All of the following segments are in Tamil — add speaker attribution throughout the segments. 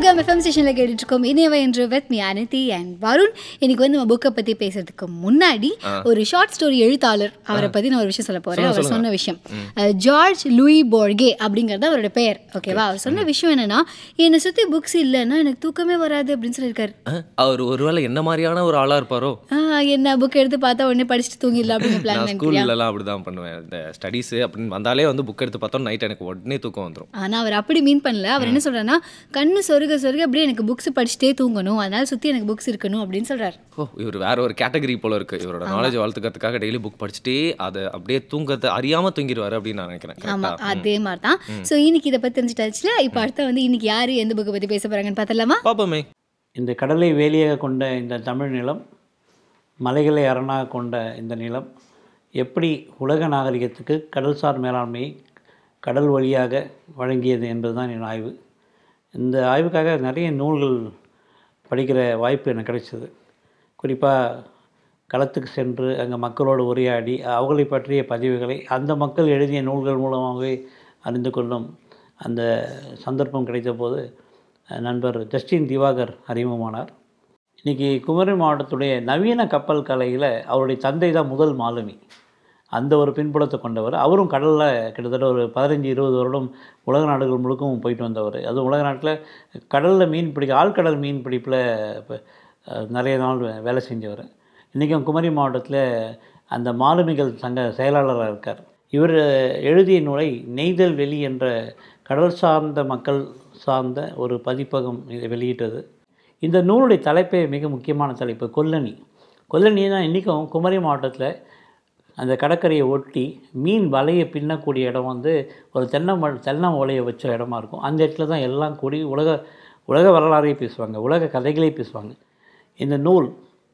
Speaker 1: உலகம் எஃப்எம் ஸ்டேஷனில் கேட்டுட்டு இருக்கோம் இனியவை என்று with me Anithi and Varun இன்னைக்கு வந்து நம்ம புக்கை பற்றி பேசுறதுக்கு முன்னாடி ஒரு ஷார்ட் ஸ்டோரி எழுத்தாளர் அவரை பற்றி நான் ஒரு விஷயம் சொல்ல போகிறேன் அவர் சொன்ன விஷயம் அஹ், ஜார்ஜ் லூயி போர்கே அப்படிங்கிறது அவரோட பெயர் ஓகேவா அவர் சொன்ன விஷயம் என்னன்னா என்னை சுற்றி புக்ஸ் இல்லைன்னா எனக்கு தூக்கமே வராது அப்படின்னு சொல்லியிருக்காரு
Speaker 2: அஹ், அவர் ஒருவேளை என்ன மாதிரியான ஒரு ஆளா இருப்பாரோ
Speaker 1: ஆஹ், என்ன புக் எடுத்து பார்த்தா உடனே படிச்சுட்டு தூங்கிடலாம் அப்படின்னு பிளான்
Speaker 2: நான்
Speaker 1: பண்ணிக்கிறியா
Speaker 2: ஸ்கூல்லலாம் அப்படிதான் பண்ணுவேன் இந்த ஸ்டடீஸ் அப்படின்னு வந்தாலே வந்து புக் எடுத்து பார்த்தோம் நைட் எனக்கு உடனே தூக்கம் வந்துடும்
Speaker 1: ஆனால் அவர் அப்படி மீன் பண்ணல அவர் என்ன சொல்றாருன்னா கண்ணு சொருக சொருக அப்படியே எனக்கு புக்ஸ் படிச்சுட்டே தூங்கணும் அதனால சுற்றி எனக்கு புக்ஸ் இருக்கணும் அப்படின்னு சொல்றாரு
Speaker 2: ஓ இவர் வேற ஒரு கேட்டகரி போல இருக்கு இவரோட நாலேஜ் வளர்த்துக்கிறதுக்காக டெய்லி புக் படிச்சுட்டே அதை அப்படியே தூங்கத்தை அறியாம தூங்கிடுவாரு அப்படின்னு நான் நினைக்கிறேன்
Speaker 1: ஆமா
Speaker 2: கரெக்டா
Speaker 1: அதே மாதிரி தான் ஸோ இன்னைக்கு இதை பற்றி தெரிஞ்சுட்டாச்சுல இப்போ அடுத்த வந்து இன்னைக்கு யாரு எந்த புக்கை பற்றி பேச போறாங்கன்னு பார்த்தலாமா
Speaker 2: பாப்போமே
Speaker 3: இந்த கடலை வேலியாக கொண்ட இந்த தமிழ் நிலம் மலைகளை அரணாக கொண்ட இந்த நிலம் எப்படி உலக நாகரிகத்துக்கு கடல்சார் மேலாண்மையை கடல் வழியாக வழங்கியது என்பதுதான் என் ஆய்வு இந்த ஆய்வுக்காக நிறைய நூல்கள் படிக்கிற வாய்ப்பு எனக்கு கிடைச்சது குறிப்பாக களத்துக்கு சென்று அங்கே மக்களோடு உரையாடி அவர்களை பற்றிய பதிவுகளை அந்த மக்கள் எழுதிய நூல்கள் மூலமாகவே அறிந்து கொள்ளும் அந்த சந்தர்ப்பம் கிடைத்த போது அஹ், நண்பர் ஜஸ்டின் திவாகர் அறிமுகமானார் இன்றைக்கி குமரி மாவட்டத்துடைய நவீன கப்பல் கலையில் அவருடைய தந்தை தான் முதல் மாலுமி அந்த ஒரு பின்புலத்தை கொண்டவர் அவரும் கடலில் கிட்டத்தட்ட ஒரு பதினஞ்சு இருபது வருடம் உலக நாடுகள் முழுக்கவும் போயிட்டு வந்தவர் அதுவும் உலக நாட்டில் கடலில் மீன் பிடிக்க ஆழ்கடல் மீன் பிடிப்பில் இப்ப, அஹ், நிறைய நாள் வே- வேலை செஞ்சவர் இன்றைக்கும் குமரி மாவட்டத்தில் அந்த மாலுமிகள் சங்க செயலாளராக இருக்கார் இவர் எழுதிய நூலை நெய்தல் வெளி என்ற கடல் சார்ந்த மக்கள் சார்ந்த ஒரு பதிப்பகம் இதை வெளியிட்டது இந்த நூலுடைய தலைப்பே மிக முக்கியமான தலைப்பு கொல்லணி கொல்லணி தான் இன்றைக்கும் குமரி மாவட்டத்தில் அந்த கடற்கரையை ஒட்டி மீன் வலையை பின்னக்கூடிய இடம் வந்து ஒரு தென்னை ம தென்னை ஓலையை வச்ச இடமா இருக்கும் அந்த இடத்துல தான் எல்லாம் கூடி உலக உலக வரலாறையே பேசுவாங்க உலக கதைகளே பேசுவாங்க இந்த நூல்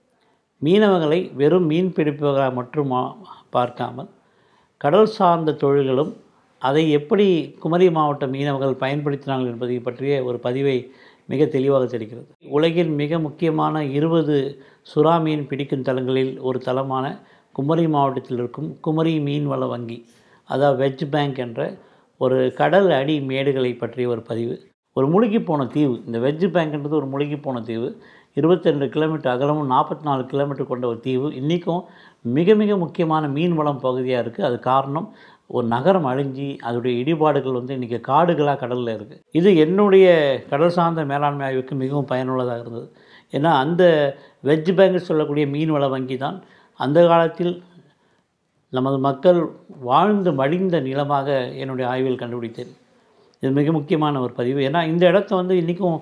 Speaker 3: மீனவர்களை வெறும் மீன் பிடிப்பவர்களாக மட்டும் மா- பார்க்காமல் கடல் சார்ந்த தொழில்களும் அதை எப்படி குமரி மாவட்ட மீனவர்கள் பயன்படுத்தினார்கள் என்பதை பற்றிய ஒரு பதிவை மிக தெளிவாக தெரிகிறது உலகில் மிக முக்கியமான இருபது சுறா மீன் பிடிக்கும் தலங்களில் ஒரு தலமான குமரி மாவட்டத்தில் இருக்கும் குமரி மீன்வள வங்கி அதாவது வெஜ் பேங்க் என்ற ஒரு கடல் அடி மேடுகளை பற்றிய ஒரு பதிவு ஒரு முழுகி போன தீவு இந்த வெஜ் பேங்க்ன்றது ஒரு முழுகி போன தீவு இருபத்தெண்டு கிலோமீட்டர் அகலமும் நாற்பத்தி நாலு கிலோமீட்டர் கொண்ட ஒரு தீவு இன்றைக்கும் மிக மிக முக்கியமான மீன் வளம் பகுதியாக இருக்குது அது காரணம் ஒரு நகரம் அழிஞ்சி அதோடைய இடிபாடுகள் வந்து இன்றைக்கி காடுகளாக கடலில் இருக்குது இது என்னுடைய கடல் சார்ந்த மேலாண்மை ஆய்வுக்கு மிகவும் பயனுள்ளதாக இருந்தது ஏன்னா அந்த வெஜ் பேங்க் சொல்லக்கூடிய மீன் வள வங்கி தான் அந்த காலத்தில் நமது மக்கள் வாழ்ந்து மடிந்த நிலமாக என்னுடைய ஆய்வில் கண்டுபிடித்தேன் இது மிக முக்கியமான ஒரு பதிவு ஏன்னா இந்த இடத்த வந்து இன்றைக்கும்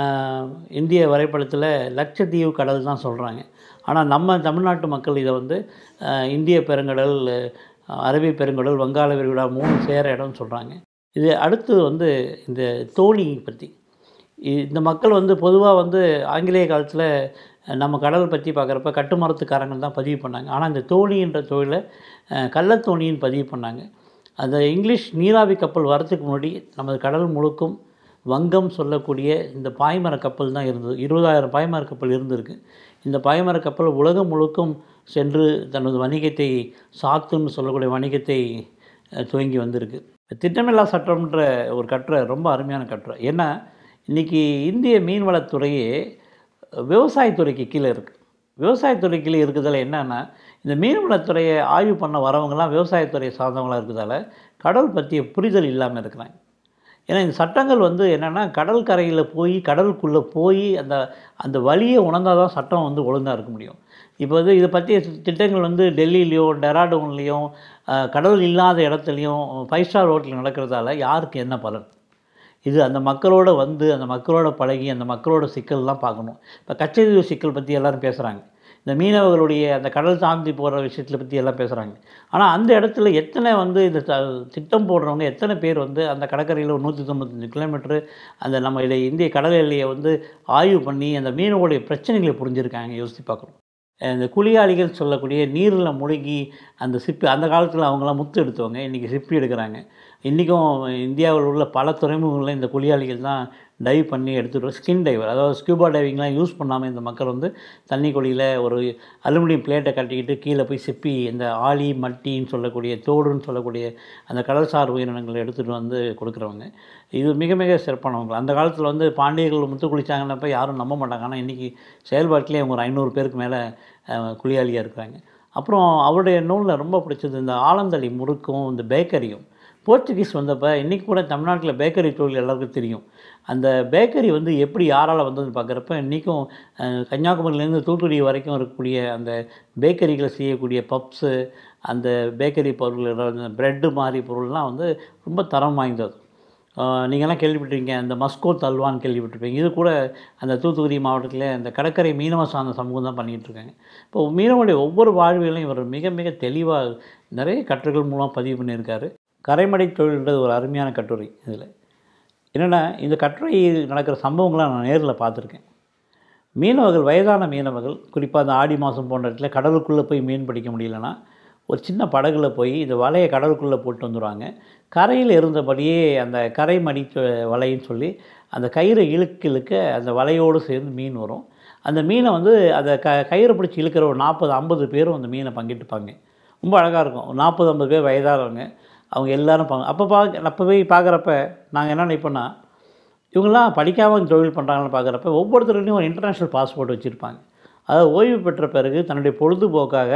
Speaker 3: இந்திய வரைபடத்தில் லட்சத்தீவு கடல் தான் சொல்கிறாங்க ஆனால் நம்ம தமிழ்நாட்டு மக்கள் இதை வந்து ஆஹ், இந்திய பெருங்கடல் ஆஹ், அரபிய பெருங்கடல் வங்காள விரிகுடா மூணு சேர இடம்னு சொல்கிறாங்க இது அடுத்து வந்து இந்த தோணி பற்றி இ- இந்த மக்கள் வந்து பொதுவாக வந்து ஆங்கிலேய காலத்தில் நம்ம கடல் பற்றி பார்க்குறப்ப கட்டுமரத்துக்காரங்க தான் பதிவு பண்ணாங்க ஆனால் இந்த தோணின்ற தொழிலை அஹ், கள்ளத்தோணின்னு பதிவு பண்ணாங்க அந்த இங்கிலீஷ் நீராவி கப்பல் வரத்துக்கு முன்னாடி நமது கடல் முழுக்கும் வங்கம் சொல்லக்கூடிய இந்த பாய்மர கப்பல் தான் இருந்தது இருபதாயிரம் பாய்மர கப்பல் இருந்திருக்கு இந்த பாய்மர கப்பல் உலகம் முழுக்கும் சென்று தனது வணிகத்தை சாத்துன்னு சொல்லக்கூடிய வணிகத்தை அஹ், துவங்கி வந்திருக்கு திட்டமில்லா சட்டம்ன்ற ஒரு கட்டுரை ரொம்ப அருமையான கட்டுரை ஏன்னா இன்றைக்கி இந்திய மீன்வளத்துறையே விவசாயத்துறைக்கு கீழே இருக்குது விவசாயத்துறை கீழே இருக்கிறதால என்னென்னா இந்த மீன்வளத்துறையை ஆய்வு பண்ண வரவங்கலாம் விவசாயத்துறையை சார்ந்தவங்களாக இருக்கிறதால கடல் பற்றிய புரிதல் இல்லாமல் இருக்கிறாங்க ஏன்னா இந்த சட்டங்கள் வந்து என்னென்னா கடல் கரையில் போய் கடலுக்குள்ளே போய் அந்த அந்த வழியை உணர்ந்தால் தான் சட்டம் வந்து ஒழுங்காக இருக்க முடியும் இப்போ வந்து இதை பற்றிய திட்டங்கள் வந்து டெல்லியிலையோ டெராடூன்லேயும் கடல் இல்லாத இடத்துலையும் ஃபைவ் ஸ்டார் ஹோட்டலில் நடக்கிறதால யாருக்கு என்ன பலன் இது அந்த மக்களோட வந்து அந்த மக்களோட பழகி அந்த மக்களோட சிக்கல்லாம் பார்க்கணும் இப்போ கச்சதீவு சிக்கல் பற்றி எல்லாரும் பேசுகிறாங்க இந்த மீனவர்களுடைய அந்த கடல் தாண்டி போகிற விஷயத்தில் பற்றி எல்லாம் பேசுகிறாங்க ஆனால் அந்த இடத்துல எத்தனை வந்து இந்த த- திட்டம் போடுறவங்க எத்தனை பேர் வந்து அந்த கடற்கரையில் ஒரு நூற்றி தொண்ணூத்தஞ்சு கிலோமீட்டரு அந்த நம்ம இதை இந்திய கடல் எல்லையை வந்து ஆய்வு பண்ணி அந்த மீனவர்களுடைய பிரச்சனைகளை புரிஞ்சிருக்காங்க யோசித்து பார்க்கணும் இந்த குளியாளிகள் சொல்லக்கூடிய நீரில் முழுகி அந்த சிப்பி அந்த காலத்தில் அவங்களாம் முத்து எடுத்தவங்க இன்றைக்கி சிப்பி எடுக்கிறாங்க இன்றைக்கும் இந்தியாவில் உள்ள பல துறைமுகங்களில் இந்த குளியாளிகள் தான் டைவ் பண்ணி எடுத்துகிட்டு ஸ்கின் டைவர் அதாவது ஸ்கூபா டைவிங்லாம் யூஸ் பண்ணாமல் இந்த மக்கள் வந்து தண்ணிக்குழியில் ஒரு அலுமினியம் பிளேட்டை கட்டிக்கிட்டு கீழே போய் சிப்பி இந்த ஆளி மட்டின்னு சொல்லக்கூடிய தோடுன்னு சொல்லக்கூடிய அந்த கடல்சார் உயிரினங்களை எடுத்துகிட்டு வந்து கொடுக்குறவங்க இது மிக மிக சிறப்பானவங்க அந்த காலத்தில் வந்து பாண்டியர்கள் முத்து குளிச்சாங்கன்னப்ப யாரும் நம்ப மாட்டாங்க ஆனால் இன்றைக்கி செயல்பாட்டிலே அவங்க ஒரு ஐநூறு பேருக்கு மேலே குளியாளியாக இருக்கிறாங்க அப்புறம் அவருடைய நூலில் ரொம்ப பிடிச்சது இந்த ஆலந்தளி முறுக்கும் இந்த பேக்கரியும் போர்ச்சுகீஸ் வந்தப்போ இன்றைக்கி கூட தமிழ்நாட்டில் பேக்கரி தொழில் எல்லாருக்கும் தெரியும் அந்த பேக்கரி வந்து எப்படி யாரால் வந்ததுன்னு பார்க்குறப்ப இன்றைக்கும் கன்னியாகுமரியிலேருந்து தூத்துக்குடி வரைக்கும் இருக்கக்கூடிய அந்த பேக்கரிகளை செய்யக்கூடிய பப்ஸு அந்த பேக்கரி பொருள் அந்த ப்ரெட்டு மாதிரி பொருள்லாம் வந்து ரொம்ப தரம் வாய்ந்தது நீங்கள்லாம் கேள்விப்பட்டிருக்கீங்க அந்த மஸ்கோத் அல்வான்னு கேள்விப்பட்டிருப்பீங்க இது கூட அந்த தூத்துக்குடி மாவட்டத்தில் அந்த கடற்கரை மீனவ சார்ந்த சமூகம் தான் பண்ணிகிட்டு இருக்காங்க இப்போ மீனவனுடைய ஒவ்வொரு வாழ்வியலையும் இவர் மிக மிக தெளிவாக நிறைய கட்டுரைகள் மூலம் பதிவு பண்ணியிருக்காரு கரைமடை தொழில்ன்றது ஒரு அருமையான கட்டுரை இதில் என்னென்னா இந்த கட்டுரை நடக்கிற சம்பவங்களை நான் நேரில் பார்த்துருக்கேன் மீனவர்கள் வயதான மீனவர்கள் குறிப்பாக அந்த ஆடி மாதம் போன்ற இடத்துல கடலுக்குள்ளே போய் மீன் பிடிக்க முடியலன்னா ஒரு சின்ன படகுல போய் இந்த வலையை கடலுக்குள்ளே போட்டு வந்துடுவாங்க கரையில் இருந்தபடியே அந்த கரை மடி வலைன்னு சொல்லி அந்த கயிறை இழுக்க இழுக்க அந்த வலையோடு சேர்ந்து மீன் வரும் அந்த மீனை வந்து அதை க கயிறை பிடிச்சி இழுக்கிற ஒரு நாற்பது ஐம்பது பேரும் அந்த மீனை பங்கிட்டுப்பாங்க ரொம்ப அழகாக இருக்கும் ஒரு நாற்பது ஐம்பது பேர் வயதானவங்க அவங்க எல்லோரும் பங்கு அப்போ பார்க்க அப்போ போய் பார்க்குறப்ப நாங்கள் என்ன நினைப்போன்னா இவங்கெல்லாம் படிக்காமல் தொழில் பண்ணுறாங்கன்னு பார்க்குறப்ப ஒவ்வொருத்தருலையும் ஒரு இன்டர்நேஷ்னல் பாஸ்போர்ட் வச்சுருப்பாங்க அதாவது ஓய்வு பெற்ற பிறகு தன்னுடைய பொழுதுபோக்காக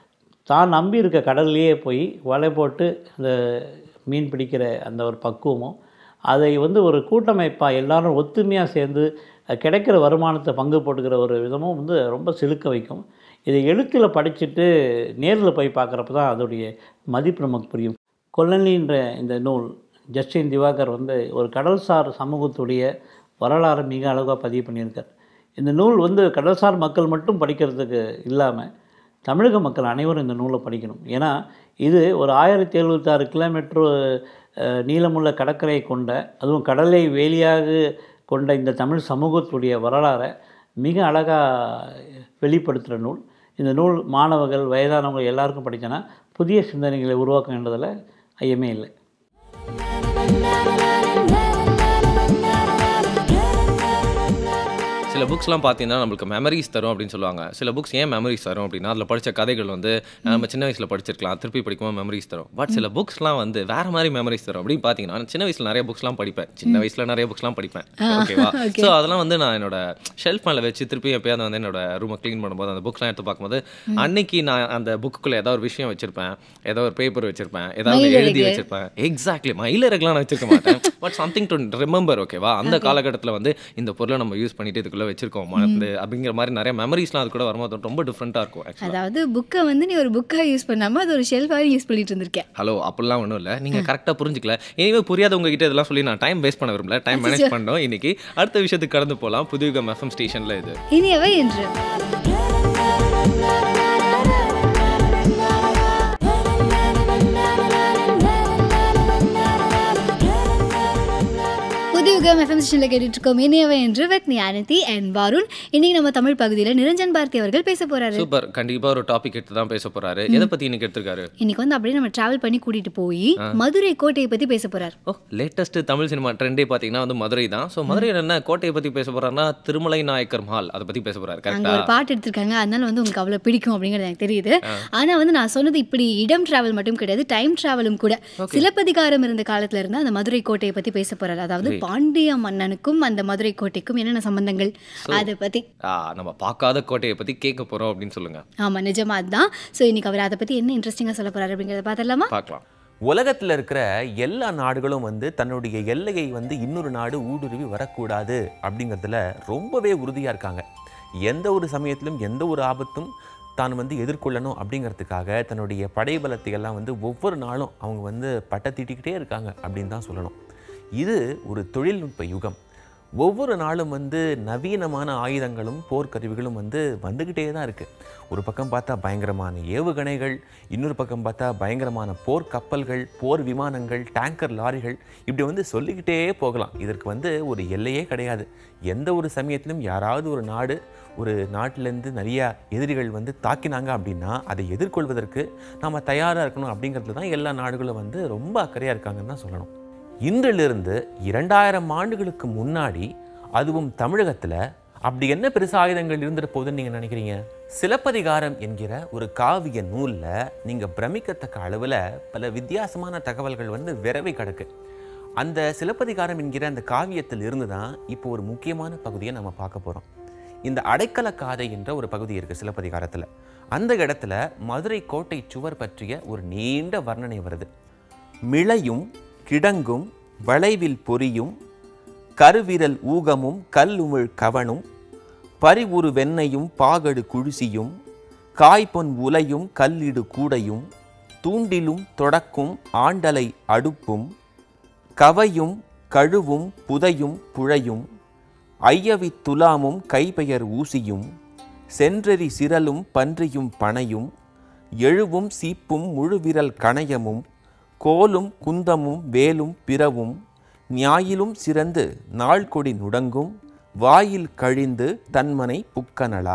Speaker 3: தான் நம்பி இருக்க கடல்லையே போய் வலை போட்டு அந்த மீன் பிடிக்கிற அந்த ஒரு பக்குவமும் அதை வந்து ஒரு கூட்டமைப்பாக எல்லாரும் ஒத்துமையாக சேர்ந்து கிடைக்கிற வருமானத்தை பங்கு போட்டுக்கிற ஒரு விதமும் வந்து ரொம்ப செலுக்க வைக்கும் இதை எழுத்தில் படிச்சுட்டு நேரில் போய் பார்க்குறப்ப தான் அதோடைய மதிப்பு நமக்கு புரியும் கொல்லனின்ற இந்த நூல் ஜஸ்டின் திவாகர் வந்து ஒரு கடல்சார் சமூகத்துடைய வரலாறு மிக அழகாக பதிவு பண்ணியிருக்கார் இந்த நூல் வந்து கடல்சார் மக்கள் மட்டும் படிக்கிறதுக்கு இல்லாமல் தமிழக மக்கள் அனைவரும் இந்த நூலை படிக்கணும் ஏன்னா இது ஒரு ஆயிரத்தி எழுபத்தாறு கிலோமீட்டர் நீளமுள்ள கடற்கரை கொண்ட அதுவும் கடலை வேலியாக கொண்ட இந்த தமிழ் சமூகத்துடைய வரலாறை மிக அழகாக வெளிப்படுத்துகிற நூல் இந்த நூல் மாணவர்கள் வயதானவங்க எல்லாருக்கும் படித்தனா புதிய சிந்தனைகளை உருவாக்குன்றதில் ஐயமே இல்லை
Speaker 2: சில புக்ஸ்லாம் பார்த்தீங்கன்னா நம்மளுக்கு மெமரிஸ் தரும் அப்படின்னு சொல்லுவாங்க சில புக்ஸ் ஏன் மெமரிஸ் தரும் அப்படின்னா அதில் படித்த கதைகள் வந்து நம்ம சின்ன வயசில் படிச்சிருக்கலாம் திருப்பி படிக்கும்போது மெமரிஸ் தரும் பட் சில புக்ஸ்லாம் வந்து வேற மாதிரி மெமரிஸ் தரும் அப்படின்னு பார்த்தீங்கன்னா நான் சின்ன வயசில் நிறைய புக்ஸ்லாம் படிப்பேன் சின்ன வயசில் நிறைய புக்ஸ்லாம் படிப்பேன் ஓகேவா ஸோ அதெல்லாம் வந்து நான் என்னோட ஷெல்ஃப் மேலே வச்சு திருப்பி எப்பயாவது வந்து என்னோட ரூமை க்ளீன் பண்ணும்போது அந்த புக்ஸ்லாம் எடுத்து பார்க்கும்போது அன்னைக்கு நான் அந்த புக்குக்குள்ளே ஏதாவது ஒரு விஷயம் வச்சிருப்பேன் ஏதோ ஒரு பேப்பர் வச்சிருப்பேன் ஏதாவது எழுதி வச்சிருப்பேன் எக்ஸாக்ட்லி மயிலரகுலாம் நான் வச்சிருக்க மாட்டேன் பட் சம்திங் டு ரிமெம்பர் ஓகேவா அந்த காலகட்டத்தில் வந்து இந்த பொருளை நம்ம யூஸ் பண்ணிட்டு இதுக்குள்ளே வச்சிருக்கோம் மறந்து அப்படிங்கிற மாதிரி நிறைய மெமரிஸ்லாம் அது கூட வரும்போது ரொம்ப டிஃப்ரெண்ட்டாக இருக்கும் actually.
Speaker 1: அதாவது புக்கை வந்து நீ ஒரு புக்காக யூஸ் பண்ணாமல் அது ஒரு ஷெல்ஃபாக யூஸ் பண்ணிட்டு இருந்திருக்கேன்
Speaker 2: ஹலோ அப்படிலாம் ஒன்றும் இல்லை நீங்கள் கரெக்டாக புரிஞ்சுக்கல இனிமேல் புரியாத உங்ககிட்ட இதெல்லாம் சொல்லி நான் டைம் வேஸ்ட் பண்ண விரும்பல டைம் மேனேஜ் பண்ணோம் இன்னைக்கு அடுத்த விஷயத்துக்கு கடந்து போகலாம் புதுயுகம் எஃப்எம் ஸ்டேஷனில் இது
Speaker 1: இனியவை என்று புதுயுகம் எஃப்எம் ஸ்டேஷனில் கேட்டுட்டு இருக்கோம் இனியவை என்று வித் அனிதி அண்ட் வாருண் இன்னைக்கு நம்ம தமிழ் பகுதியில் நிரஞ்சன் பாரதி அவர்கள் பேச போறாரு
Speaker 2: சூப்பர் கண்டிப்பாக ஒரு டாபிக் எடுத்து தான் பேச போறாரு எதை பற்றி இன்னைக்கு எடுத்திருக்காரு
Speaker 1: இன்னைக்கு வந்து அப்படியே நம்ம டிராவல் பண்ணி கூட்டிட்டு போய் மதுரை கோட்டையை பத்தி பேச போறாரு
Speaker 2: ஓ லேட்டஸ்ட் தமிழ் சினிமா ட்ரெண்டே பார்த்தீங்கன்னா வந்து மதுரை தான் ஸோ மதுரையில் என்ன கோட்டையை பற்றி பேச போறாருன்னா திருமலை நாயக்கர் மஹால் அதை பற்றி பேச போறாரு
Speaker 1: அங்க
Speaker 2: கரெக்டா
Speaker 1: ஒரு பாட்டு எடுத்திருக்காங்க அதனால வந்து உங்களுக்கு அவ்வளவு பிடிக்கும் அப்படிங்கிறது எனக்கு தெரியுது ஆனா வந்து நான் சொன்னது இப்படி இடம் டிராவல் மட்டும் கிடையாது டைம் டிராவலும் கூட சிலப்பதிகாரம் இருந்த காலத்துல இருந்து அந்த மதுரை கோட்டையை பத்தி பேச போறாரு அதாவது பாண்டிய மன்னனுக்கும் அந்த மதுரை கோட்டைக்கும் என்னென்ன சம்பந்தங்கள் அதை பத்தி
Speaker 2: ஆ, நம்ம பார்க்காத கோட்டையை பற்றி கேட்க போறோம் அப்படின்னு சொல்லுங்க
Speaker 1: ஆமா நிஜமா அதுதான் ஸோ இன்னைக்கு அவர் அதை பத்தி என்ன இன்ட்ரெஸ்டிங்கா சொல்ல போறாரு அப்படிங்கிறத பார்த்துடலாமா
Speaker 2: பார்க்கலாம்
Speaker 4: உலகத்தில் இருக்கிற எல்லா நாடுகளும் வந்து தன்னுடைய எல்லையை வந்து இன்னொரு நாடு ஊடுருவி வரக்கூடாது அப்படிங்கிறதுல ரொம்பவே உறுதியாக இருக்காங்க எந்த ஒரு சமயத்திலும் எந்த ஒரு ஆபத்தும் தான் வந்து எதிர்கொள்ளணும் அப்படிங்கிறதுக்காக தன்னுடைய படைபலத்தை எல்லாம் வந்து ஒவ்வொரு நாளும் அவங்க வந்து பட்டை தீட்டிக்கிட்டே இருக்காங்க அப்படின்னு தான் சொல்லணும் இது ஒரு தொழில்நுட்ப யுகம் ஒவ்வொரு நாளும் வந்து நவீனமான ஆயுதங்களும் போர்க்கருவிகளும் வந்து வந்துக்கிட்டே தான் இருக்குது ஒரு பக்கம் பார்த்தா பயங்கரமான ஏவுகணைகள் இன்னொரு பக்கம் பார்த்தா பயங்கரமான போர் கப்பல்கள் போர் விமானங்கள் டேங்கர் லாரிகள் இப்படி வந்து சொல்லிக்கிட்டே போகலாம் இதற்கு வந்து ஒரு எல்லையே கிடையாது எந்த ஒரு சமயத்திலும் யாராவது ஒரு நாடு ஒரு நாட்டிலேருந்து நிறையா எதிரிகள் வந்து தாக்கினாங்க அப்படின்னா அதை எதிர்கொள்வதற்கு நாம் தயாராக இருக்கணும் அப்படிங்கிறது தான் எல்லா நாடுகளும் வந்து ரொம்ப அக்கறையாக இருக்காங்கன்னு தான் சொல்லணும் இன்றிலிருந்து இரண்டாயிரம் ஆண்டுகளுக்கு முன்னாடி அதுவும் தமிழகத்துல அப்படி என்ன பெருசு ஆயுதங்கள் இருந்துட்டு போகுதுன்னு நீங்க நினைக்கிறீங்க சிலப்பதிகாரம் என்கிற ஒரு காவிய நூல்ல நீங்க பிரமிக்கத்தக்க அளவுல பல வித்தியாசமான தகவல்கள் வந்து விரவி கிடக்கு அந்த சிலப்பதிகாரம் என்கிற அந்த காவியத்தில் இருந்து தான் இப்போ ஒரு முக்கியமான பகுதியை நம்ம பார்க்க போறோம் இந்த அடைக்கல காதை என்ற ஒரு பகுதி இருக்கு சிலப்பதிகாரத்துல அந்த இடத்துல மதுரை கோட்டை சுவர் பற்றிய ஒரு நீண்ட வர்ணனை வருது மிளையும் கிடங்கும் வளைவில் பொரியும் கருவிரல் ஊகமும் கல்லுமிழ் கவனும் பரிவுரு வெண்ணையும் பாகடு குழிசியும் காய்பொன் உலையும் கல்லிடு கூடையும் தூண்டிலும் தொடக்கும் ஆண்டலை அடுப்பும் கவையும் கழுவும் புதையும் புழையும் ஐயவி துலாமும் கைபெயர் ஊசியும் சென்றெறி சிரலும் பன்றியும் பனையும் எழுவும் சீப்பும் முழுவிரல் கணையமும் கோலும் குந்தமும் வேலும் பிறவும் ஞாயிலும் சிறந்து நாள்கொடி நுடங்கும் வாயில் கழிந்து தன்மனை புக்கனலா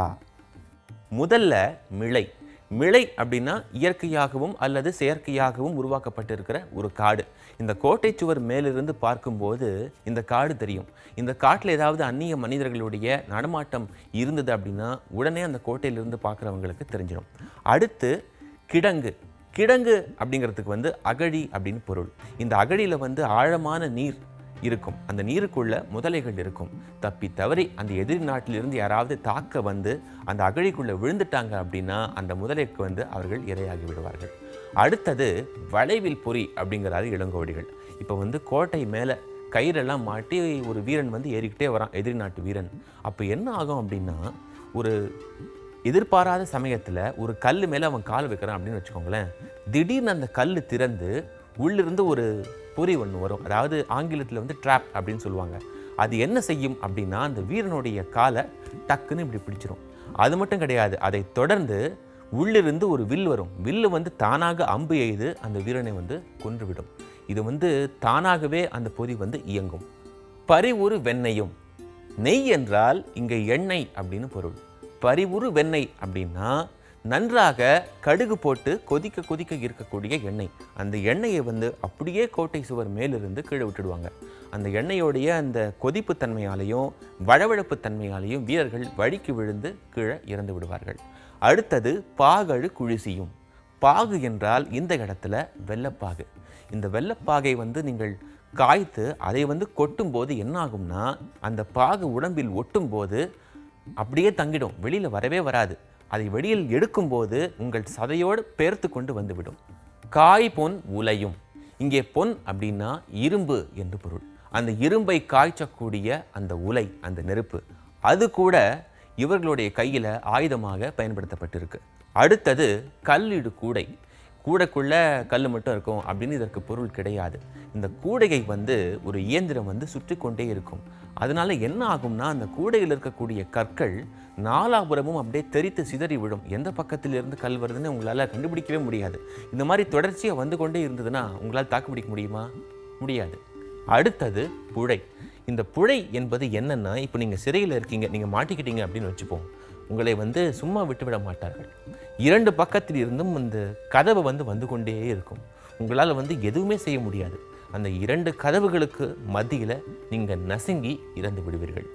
Speaker 4: முதல்ல மிளை மிளை அப்படின்னா இயற்கையாகவும் அல்லது செயற்கையாகவும் உருவாக்கப்பட்டிருக்கிற ஒரு காடு இந்த கோட்டை சுவர் மேலிருந்து பார்க்கும்போது இந்த காடு தெரியும் இந்த காட்டில் ஏதாவது அந்நிய மனிதர்களுடைய நடமாட்டம் இருந்தது அப்படின்னா உடனே அந்த கோட்டையிலிருந்து பார்க்குறவங்களுக்கு தெரிஞ்சிடும் அடுத்து கிடங்கு கிடங்கு அப்படிங்கிறதுக்கு வந்து அகழி அப்படின்னு பொருள் இந்த அகழியில் வந்து ஆழமான நீர் இருக்கும் அந்த நீருக்குள்ள முதலைகள் இருக்கும் தப்பி தவறி அந்த எதிரி நாட்டிலிருந்து யாராவது தாக்க வந்து அந்த அகழிக்குள்ள விழுந்துட்டாங்க அப்படின்னா அந்த முதலைக்கு வந்து அவர்கள் இரையாகி விடுவார்கள் அடுத்தது வளைவில் பொறி அப்படிங்கிறாரு இளங்கோவடிகள் இப்போ வந்து கோட்டை மேலே கயிறெல்லாம் மாட்டி ஒரு வீரன் வந்து ஏறிக்கிட்டே வரான் எதிரி நாட்டு வீரன் அப்போ என்ன ஆகும் அப்படின்னா ஒரு எதிர்பாராத சமயத்தில் ஒரு கல் மேலே அவன் கால் வைக்கிறான் அப்படின்னு வச்சுக்கோங்களேன் திடீர்னு அந்த கல் திறந்து உள்ளிருந்து ஒரு பொறி ஒன்று வரும் அதாவது ஆங்கிலத்தில் வந்து ட்ராப் அப்படின்னு சொல்லுவாங்க அது என்ன செய்யும் அப்படின்னா அந்த வீரனுடைய காலை டக்குன்னு இப்படி பிடிச்சிரும் அது மட்டும் கிடையாது அதை தொடர்ந்து உள்ளிருந்து ஒரு வில் வரும் வில்லு வந்து தானாக அம்பு எய்து அந்த வீரனை வந்து கொன்றுவிடும் இது வந்து தானாகவே அந்த பொறி வந்து இயங்கும் பரிவுரு வெண்ணையும் நெய் என்றால் இங்கே எண்ணெய் அப்படின்னு பொருள் பரிவுரு வெண்ணெய் அப்படின்னா நன்றாக கடுகு போட்டு கொதிக்க கொதிக்க இருக்கக்கூடிய எண்ணெய் அந்த எண்ணெயை வந்து அப்படியே கோட்டை சுவர் மேலிருந்து கீழே விட்டுடுவாங்க அந்த எண்ணெயோடைய அந்த கொதிப்பு தன்மையாலையும் வழவழப்பு தன்மையாலையும் வீரர்கள் வழிக்கு விழுந்து கீழே இறந்து விடுவார்கள் அடுத்தது பாகழு குழிசியும் பாகு என்றால் இந்த இடத்துல வெள்ளப்பாகு இந்த வெள்ளப்பாகை வந்து நீங்கள் காய்த்து அதை வந்து கொட்டும்போது என்ன ஆகும்னா அந்த பாகு உடம்பில் ஒட்டும்போது அப்படியே தங்கிடும் வெளியில் வரவே வராது அதை வெளியில் எடுக்கும்போது உங்கள் சதையோடு பெயர்த்து கொண்டு வந்துவிடும் காய் பொன் உலையும் இங்கே பொன் அப்படின்னா இரும்பு என்று பொருள் அந்த இரும்பை காய்ச்சக்கூடிய அந்த உலை அந்த நெருப்பு அது கூட இவர்களுடைய கையில் ஆயுதமாக பயன்படுத்தப்பட்டிருக்கு அடுத்தது கல்லிடு கூடை கூடைக்குள்ள கல் மட்டும் இருக்கும் அப்படின்னு இதற்கு பொருள் கிடையாது இந்த கூடையை வந்து ஒரு இயந்திரம் வந்து சுற்றி கொண்டே இருக்கும் அதனால என்ன ஆகும்னா அந்த கூடையில் இருக்கக்கூடிய கற்கள் நாலாபுரமும் அப்படியே தெரித்து சிதறி விடும் எந்த பக்கத்தில் இருந்து கல் வருதுன்னு உங்களால் கண்டுபிடிக்கவே முடியாது இந்த மாதிரி தொடர்ச்சியாக வந்து கொண்டே இருந்ததுன்னா உங்களால் தாக்குப்பிடிக்க முடியுமா முடியாது அடுத்தது புழை இந்த புழை என்பது என்னன்னா இப்போ நீங்கள் சிறையில் இருக்கீங்க நீங்கள் மாட்டிக்கிட்டீங்க அப்படின்னு வச்சுப்போம் உங்களை வந்து சும்மா விட்டுவிட மாட்டார்கள் இரண்டு பக்கத்தில் இருந்தும் இந்த கதவு வந்து வந்து கொண்டே இருக்கும் உங்களால் வந்து எதுவுமே செய்ய முடியாது அந்த இரண்டு கதவுகளுக்கு மத்தியில் நீங்கள் நசுங்கி இறந்து விடுவீர்கள்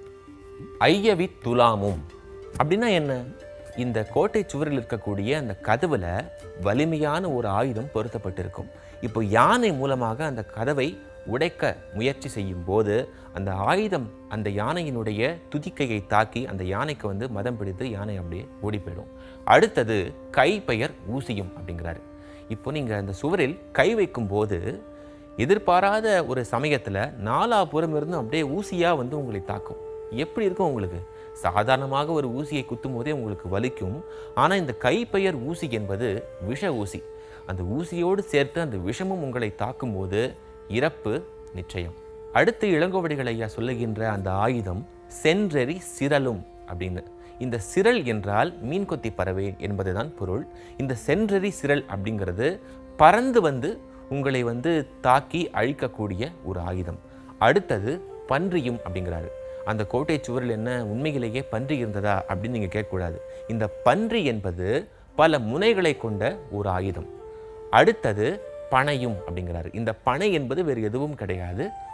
Speaker 4: ஐயவி துலாமும் அப்படின்னா என்ன இந்த கோட்டை சுவரில் இருக்கக்கூடிய அந்த கதவுல வலிமையான ஒரு ஆயுதம் பொருத்தப்பட்டிருக்கும் இப்போ யானை மூலமாக அந்த கதவை உடைக்க முயற்சி செய்யும் போது அந்த ஆயுதம் அந்த யானையினுடைய துதிக்கையை தாக்கி அந்த யானைக்கு வந்து மதம் பிடித்து யானை அப்படியே ஓடி போயிடும் அடுத்தது கை பெயர் ஊசியும் அப்படிங்கிறாரு இப்போ நீங்கள் அந்த சுவரில் கை வைக்கும் போது எதிர்பாராத ஒரு சமயத்தில் நாலாபுறம் இருந்தும் அப்படியே ஊசியாக வந்து உங்களை தாக்கும் எப்படி இருக்கும் உங்களுக்கு சாதாரணமாக ஒரு ஊசியை குத்தும் போதே உங்களுக்கு வலிக்கும் ஆனால் இந்த கைப்பெயர் ஊசி என்பது விஷ ஊசி அந்த ஊசியோடு சேர்த்து அந்த விஷமும் உங்களை தாக்கும் போது இறப்பு நிச்சயம் அடுத்து இளங்கோவடிகள் ஐயா சொல்லுகின்ற அந்த ஆயுதம் சென்றெறி சிரலும் அப்படின்னு இந்த சிரல் என்றால் மீன்கொத்தி பறவை என்பதுதான் பொருள் இந்த சென்றெறி சிரல் அப்படிங்கிறது பறந்து வந்து உங்களை வந்து தாக்கி அழிக்கக்கூடிய ஒரு ஆயுதம் அடுத்தது பன்றியும் அப்படிங்கிறாரு அந்த கோட்டை சுவரில் என்ன உண்மையிலேயே பன்றி இருந்ததா அப்படின்னு நீங்கள் கேட்கக்கூடாது இந்த பன்றி என்பது பல முனைகளை கொண்ட ஒரு ஆயுதம் அடுத்தது பனையும் அப்படிங்கிறாரு இந்த பனை என்பது வேறு எதுவும் கிடையாது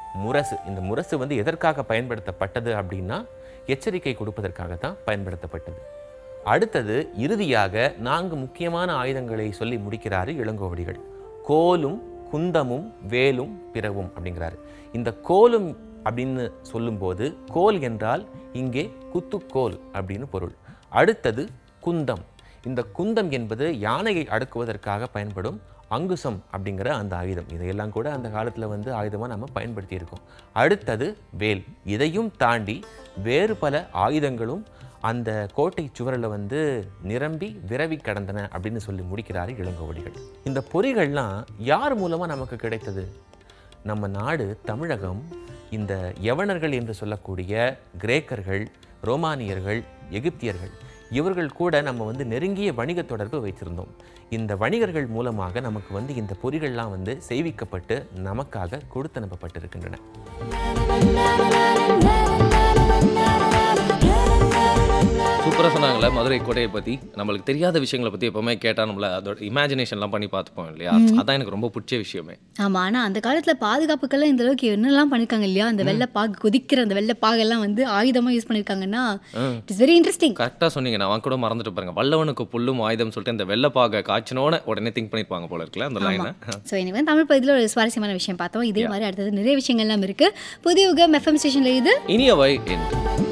Speaker 4: முரசு இந்த முரசு வந்து எதற்காக பயன்படுத்தப்பட்டது அப்படின்னா எச்சரிக்கை கொடுப்பதற்காக தான் பயன்படுத்தப்பட்டது அடுத்தது இறுதியாக நான்கு முக்கியமான ஆயுதங்களை சொல்லி முடிக்கிறாரு இளங்கோவடிகள் கோலும் குந்தமும் வேலும் பிறவும் அப்படிங்கிறாரு இந்த கோலும் அப்படின்னு சொல்லும்போது கோல் என்றால் இங்கே குத்துக்கோல் அப்படின்னு பொருள் அடுத்தது குந்தம் இந்த குந்தம் என்பது யானையை அடக்குவதற்காக பயன்படும் அங்குசம் அப்படிங்கிற அந்த ஆயுதம் இதையெல்லாம் கூட அந்த காலத்தில் வந்து ஆயுதமாக நம்ம பயன்படுத்தியிருக்கோம் அடுத்தது வேல் இதையும் தாண்டி வேறு பல ஆயுதங்களும் அந்த கோட்டை சுவரில் வந்து நிரம்பி விரவி கடந்தன அப்படின்னு சொல்லி முடிக்கிறாரு இளங்கோவடிகள் இந்த பொறிகள்லாம் யார் மூலமாக நமக்கு கிடைத்தது நம்ம நாடு தமிழகம் இந்த யவனர்கள் என்று சொல்லக்கூடிய கிரேக்கர்கள் ரோமானியர்கள் எகிப்தியர்கள் இவர்கள் கூட நம்ம வந்து நெருங்கிய வணிக தொடர்பு வைத்திருந்தோம் இந்த வணிகர்கள் மூலமாக நமக்கு வந்து இந்த பொறிகள்லாம் வந்து செய்விக்கப்பட்டு நமக்காக கொடுத்து அனுப்பப்பட்டிருக்கின்றன
Speaker 2: சூப்பராக சொன்னாங்களே மதுரை கோட்டையை பற்றி நம்மளுக்கு தெரியாத விஷயங்களை பற்றி எப்பவுமே கேட்டால் நம்மள அதோட இமேஜினேஷன்லாம் பண்ணி பார்த்துப்போம் இல்லையா அதான் எனக்கு ரொம்ப பிடிச்ச விஷயமே
Speaker 1: ஆமா ஆனா அந்த காலத்துல பாதுகாப்புக்கெல்லாம் இந்த அளவுக்கு என்னெல்லாம் பண்ணிருக்காங்க இல்லையா அந்த வெள்ளை பாகு கொதிக்கிற அந்த வெள்ளை பாகெல்லாம் வந்து ஆயுதமா யூஸ் பண்ணிருக்காங்கன்னா இட்ஸ் வெரி இன்ட்ரெஸ்டிங்
Speaker 2: கரெக்டாக சொன்னீங்க நான் கூட மறந்துட்டு பாருங்க வல்லவனுக்கு புல்லும் ஆயுதம் சொல்லிட்டு இந்த வெள்ளப்பாக காய்ச்சினோட உடனே திங்க் பண்ணியிருப்பாங்க போல இருக்குல்ல அந்த லைனை
Speaker 1: ஸோ எனக்கு வந்து தமிழ் பகுதியில் ஒரு சுவாரஸ்யமான விஷயம் பார்த்தோம் இதே மாதிரி அடுத்தது நிறைய விஷயங்கள்லாம் இருக்கு புதிய யுகம் எஃப்எம் ஸ்டேஷன்ல இது
Speaker 2: இனியவை என்று